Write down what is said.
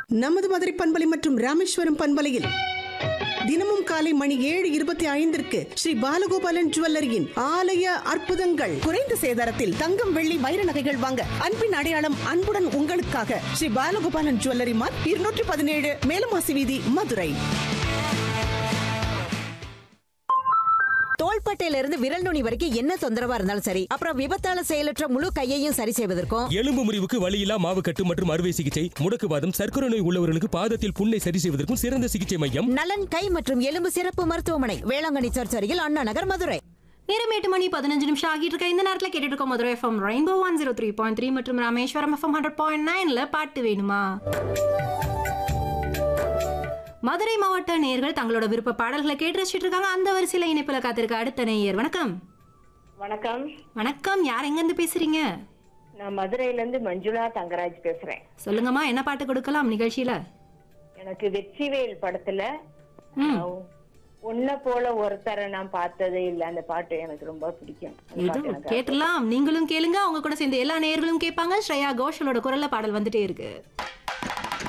நமது மதுரை பண்பலை மற்றும் ராமேஸ்வரம் பண்பலையில் தினமும் காலை மணி ஏழு இருபத்தி ஐந்திற்கு ஸ்ரீ பாலகோபாலன் ஜுவல்லரியின் ஆலய அற்புதங்கள் குறைந்த சேதாரத்தில் தங்கம் வெள்ளி வைர நகைகள் வாங்க அன்பின் அடையாளம் அன்புடன் உங்களுக்காக ஸ்ரீ பாலகோபாலன் ஜுவல்லரி மார்க் இருநூற்றி பதினேழு மேலமாசி வீதி மதுரை தோள்பட்டையில இருந்து விரல் நுனி வரைக்கும் என்ன தொந்தரவா இருந்தாலும் சரி அப்புறம் விபத்தால செயலற்ற முழு கையையும் சரி செய்வதற்கும் எலும்பு முறிவுக்கு வலியில்லா மாவு கட்டு மற்றும் அறுவை சிகிச்சை முடக்குவாதம் சர்க்கரை நோய் உள்ளவர்களுக்கு பாதத்தில் புண்ணை சரி செய்வதற்கும் சிறந்த சிகிச்சை மையம் நலன் கை மற்றும் எலும்பு சிறப்பு மருத்துவமனை வேளாங்கண்ணி சர்ச் அருகில் அண்ணா நகர் மதுரை நேரம் எட்டு மணி பதினஞ்சு நிமிஷம் ஆகிட்டு இருக்க இந்த நேரத்தில் கேட்டுட்டு இருக்கோம் Madurai FM rainbow one zero three point three மற்றும் ராமேஸ்வரம் எஃப்எம் ஹண்ட்ரட் பாயிண்ட் நைன்ல பாட்டு வேணுமா மதுரை மாவட்ட நேயர்கள் தங்களோட விருப்ப பாடல்களை கேட்டு ரசிச்சிட்டு இருக்காங்க அந்த வரிசையில இணைப்புல காத்திருக்க அடுத்த நேயர் வணக்கம் வணக்கம் வணக்கம் யார் எங்க இருந்து பேசுறீங்க நான் மதுரையில இருந்து மஞ்சுளா தங்கராஜ் பேசுறேன் சொல்லுங்கம்மா என்ன பாட்டு கொடுக்கலாம் நிகழ்ச்சியில எனக்கு வெற்றிவேல் படத்துல ம். அஹ், உன்னை போல ஒருத்தரை நான் பார்த்ததே இல்ல அந்த பாட்டு எனக்கு ரொம்ப பிடிக்கும் அந்த இது பாட்டு எனக்கு கேட்டலாம் நீங்களும் கேளுங்க அவங்க கூட சேர்ந்து எல்லா நேயர்களும் கேட்பாங்க ஸ்ரேயா கோஷலோட குரல்ல பாடல் வந்துட்டே இருக்கு